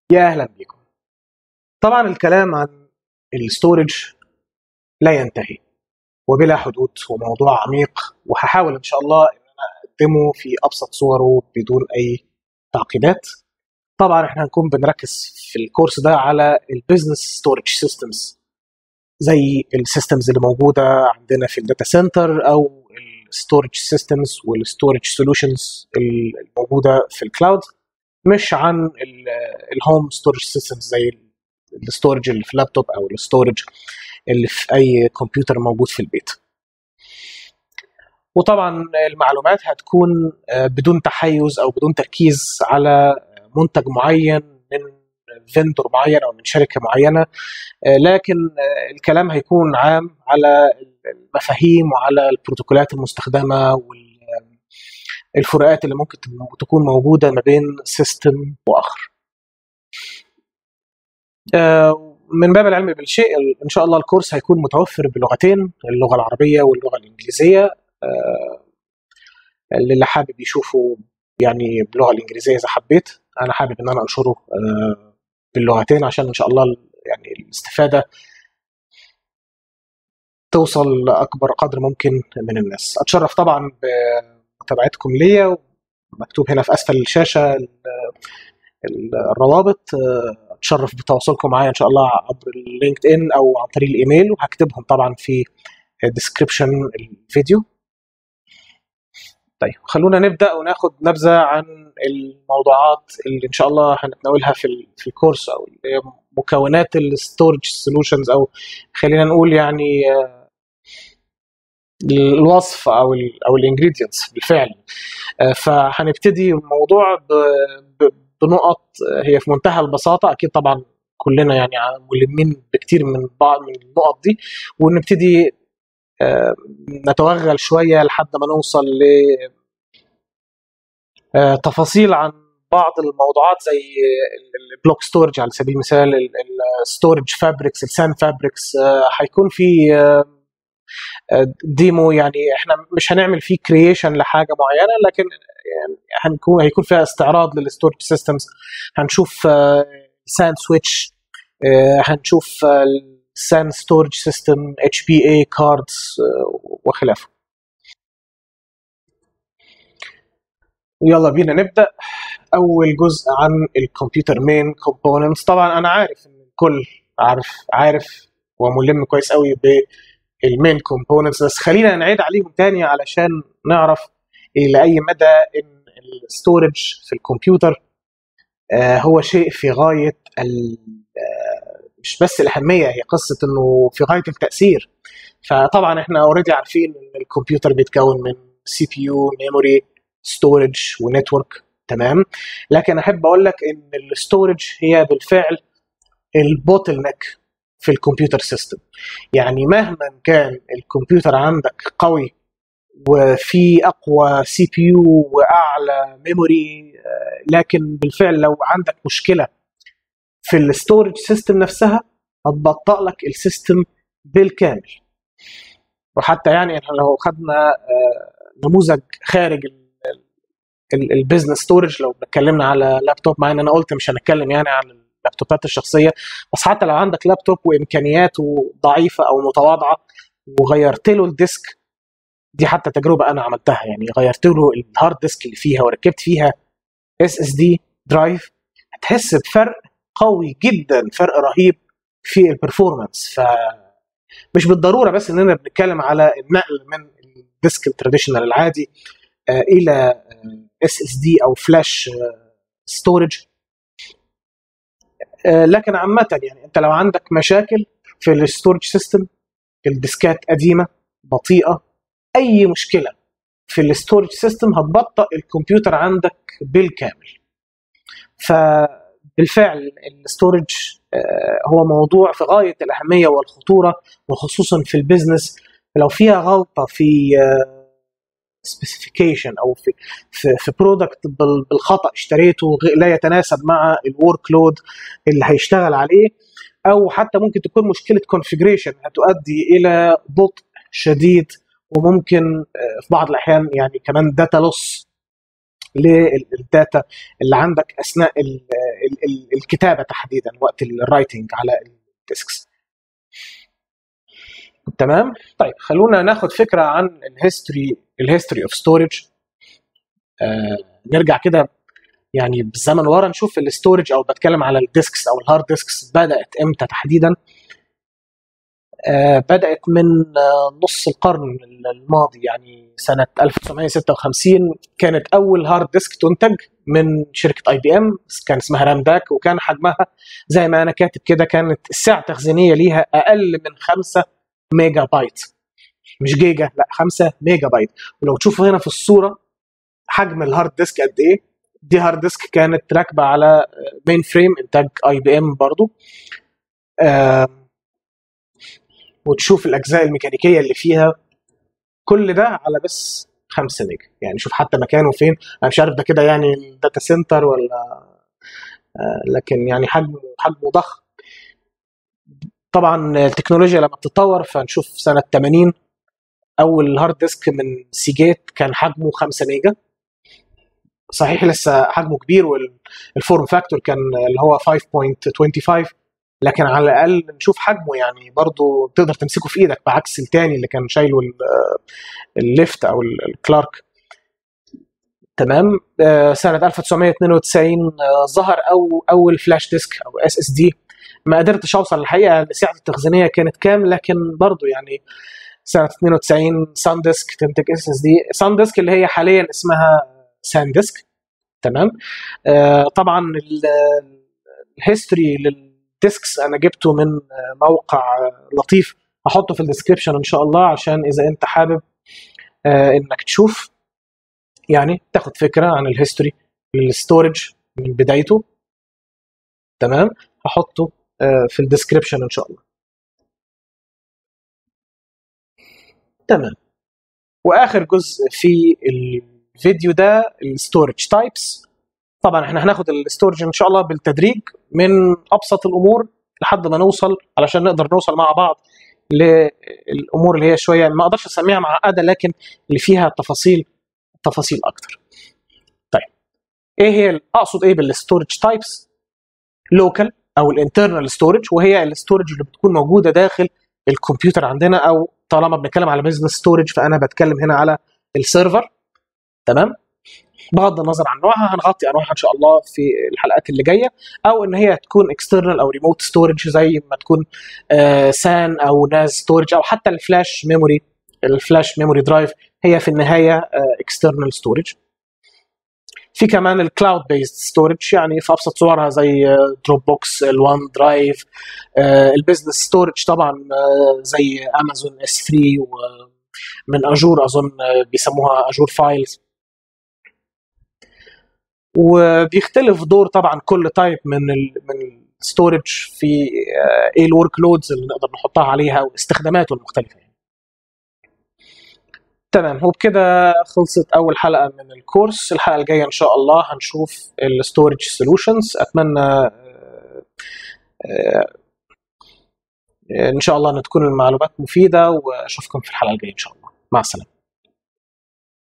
يا اهلا بكم طبعا الكلام عن الستورج لا ينتهي وبلا حدود وموضوع عميق وهحاول ان شاء الله ان انا اقدمه في ابسط صوره بدون اي تعقيدات طبعا احنا هنكون بنركز في الكورس ده على البيزنس ستورج سيستمز زي السيستمز اللي موجوده عندنا في الداتا سنتر او الستورج سيستمز والستورج سولوشنز الموجوده في الكلاود مش عن الهوم ستورج سيستمز زي الستورج اللي في اللابتوب او الستورج اللي في اي كمبيوتر موجود في البيت وطبعا المعلومات هتكون بدون تحيز او بدون تركيز على منتج معين من فيندور معين او من شركه معينه لكن الكلام هيكون عام على المفاهيم وعلى البروتوكولات المستخدمه والفروقات اللي ممكن تكون موجوده ما بين سيستم واخر. من باب العلم بالشيء ان شاء الله الكورس هيكون متوفر بلغتين اللغه العربيه واللغه الانجليزيه اللي حابب يشوفه يعني باللغه الانجليزيه اذا حبيت انا حابب ان انا انشره باللغتين عشان ان شاء الله يعني الاستفاده توصل لاكبر قدر ممكن من الناس اتشرف طبعا بمتابعتكم ليا مكتوب هنا في اسفل الشاشه الروابط اتشرف بتواصلكم معايا ان شاء الله عبر اللينكد ان او عن طريق الايميل وهكتبهم طبعا في ديسكربشن الفيديو طيب خلونا نبدا وناخد نبذه عن الموضوعات اللي ان شاء الله هنتناولها في في الكورس او مكونات الستورج سولوشنز او خلينا نقول يعني الوصف او ال او الانجريدينتس بالفعل فهنبتدي الموضوع بنقط هي في منتهى البساطه اكيد طبعا كلنا يعني ملمين بكتير من بعض من النقط دي ونبتدي نتوغل شويه لحد ما نوصل ل تفاصيل عن بعض الموضوعات زي البلوك ستورج على سبيل المثال الستورج فابريكس السان فابريكس هيكون في ديمو يعني احنا مش هنعمل فيه كرييشن لحاجه معينه لكن يعني هنكون هيكون فيها استعراض للستورج سيستمز هنشوف سان سويتش هنشوف سان ستورج سيستم اتش بي اي كاردز وخلافه ويلا بينا نبدا اول جزء عن الكمبيوتر مين كومبوننتس طبعا انا عارف ان الكل عارف عارف وملم كويس قوي بالمين كومبوننتس بس خلينا نعيد عليهم تاني علشان نعرف الى اي مدى ان الستورج في الكمبيوتر هو شيء في غايه مش بس الاهميه هي قصه انه في غايه التاثير فطبعا احنا اوريدي عارفين ان الكمبيوتر بيتكون من سي بي يو ميموري ستورج ونتورك تمام لكن احب اقول لك ان الستورج هي بالفعل البوتل نيك في الكمبيوتر سيستم يعني مهما كان الكمبيوتر عندك قوي وفي اقوى سي بي يو واعلى ميموري لكن بالفعل لو عندك مشكله في الستورج سيستم نفسها هتبطئ لك السيستم بالكامل وحتى يعني احنا لو خدنا نموذج خارج البيزنس ستورج لو اتكلمنا على لابتوب مع ان انا قلت مش هنتكلم يعني عن اللابتوبات الشخصيه بس حتى لو عندك لابتوب وامكانياته ضعيفه او متواضعه وغيرت له الديسك دي حتى تجربه انا عملتها يعني غيرت له الهارد ديسك اللي فيها وركبت فيها اس اس دي درايف هتحس بفرق قوي جدا فرق رهيب في البرفورمانس ف مش بالضروره بس اننا بنتكلم على النقل من الديسك التراديشنال العادي الى اس اس دي او فلاش ستورج لكن عامه يعني انت لو عندك مشاكل في الستورج سيستم الديسكات قديمه بطيئه اي مشكله في الستورج سيستم هتبطئ الكمبيوتر عندك بالكامل فبالفعل الستورج هو موضوع في غايه الاهميه والخطوره وخصوصا في البيزنس لو فيها غلطه في سبيسيفيكيشن او في في, في برودكت بالخطا اشتريته لا يتناسب مع الورك لود اللي هيشتغل عليه او حتى ممكن تكون مشكله كونفجريشن هتؤدي الى بطء شديد وممكن في بعض الاحيان يعني كمان داتا لوس للداتا اللي عندك اثناء ال ال ال الكتابه تحديدا وقت الرايتنج على الديسكس تمام طيب خلونا ناخد فكره عن الهيستوري الهيستوري اوف ستورج نرجع كده يعني بالزمن ورا نشوف الستورج او بتكلم على الديسكس او الهارد ديسكس بدات امتى تحديدا آه بدات من آه نص القرن الماضي يعني سنه 1956 كانت اول هارد ديسك تنتج من شركه اي بي ام كان اسمها رام داك وكان حجمها زي ما انا كاتب كده كانت السعه التخزينيه ليها اقل من 5 ميجا بايت مش جيجا لا 5 ميجا بايت ولو تشوفوا هنا في الصوره حجم الهارد ديسك قد ايه دي هارد ديسك كانت راكبه على مين فريم انتاج اي بي ام برضو آه وتشوف الاجزاء الميكانيكيه اللي فيها كل ده على بس 5 ميجا يعني شوف حتى مكانه فين انا مش عارف ده كده يعني الداتا سنتر ولا آه لكن يعني حجمه حجمه ضخم طبعا التكنولوجيا لما بتتطور فنشوف سنه 80 اول هارد ديسك من سيجيت كان حجمه 5 ميجا صحيح لسه حجمه كبير والفورم فاكتور كان اللي هو 5.25 لكن على الاقل نشوف حجمه يعني برضه تقدر تمسكه في ايدك بعكس التاني اللي كان شايله الليفت او الكلارك تمام سنه 1992 ظهر او اول فلاش ديسك او اس اس دي ما قدرتش اوصل الحقيقه لسعه التخزينيه كانت كام لكن برضه يعني سنه 92 سان ديسك تنتج اس اس دي سان ديسك اللي هي حاليا اسمها سان ديسك تمام آه طبعا الهيستوري للديسكس انا جبته من موقع لطيف هحطه في الديسكربشن ان شاء الله عشان اذا انت حابب آه انك تشوف يعني تاخد فكره عن الهيستوري للستورج من بدايته تمام هحطه آه في الديسكربشن ان شاء الله تمام واخر جزء في الفيديو ده الستورج تايبس طبعا احنا هناخد الستورج ان شاء الله بالتدريج من ابسط الامور لحد ما نوصل علشان نقدر نوصل مع بعض للامور اللي هي شويه ما اقدرش اسميها معقده لكن اللي فيها تفاصيل تفاصيل اكتر. طيب ايه هي اقصد ايه بالستورج تايبس؟ لوكال او الانترنال ستورج وهي الستورج اللي بتكون موجوده داخل الكمبيوتر عندنا او طالما بنتكلم على بزنس ستورج فانا بتكلم هنا على السيرفر تمام بغض النظر عن نوعها هنغطي انواعها ان شاء الله في الحلقات اللي جايه او ان هي تكون اكسترنال او ريموت ستورج زي ما تكون آه سان او ناز ستورج او حتى الفلاش ميموري الفلاش ميموري درايف هي في النهايه اكسترنال ستورج في كمان الكلاود بيست ستورج يعني في ابسط صورها زي دروب بوكس الوان درايف البيزنس ستورج طبعا زي امازون اس 3 ومن اجور اظن بيسموها اجور فايلز وبيختلف دور طبعا كل تايب من ال من الستورج في ايه الورك لودز اللي نقدر نحطها عليها واستخداماته المختلفه يعني. تمام وبكده خلصت اول حلقه من الكورس الحلقه الجايه ان شاء الله هنشوف الستورج سولوشنز اتمنى ان شاء الله ان تكون المعلومات مفيده واشوفكم في الحلقه الجايه ان شاء الله مع السلامه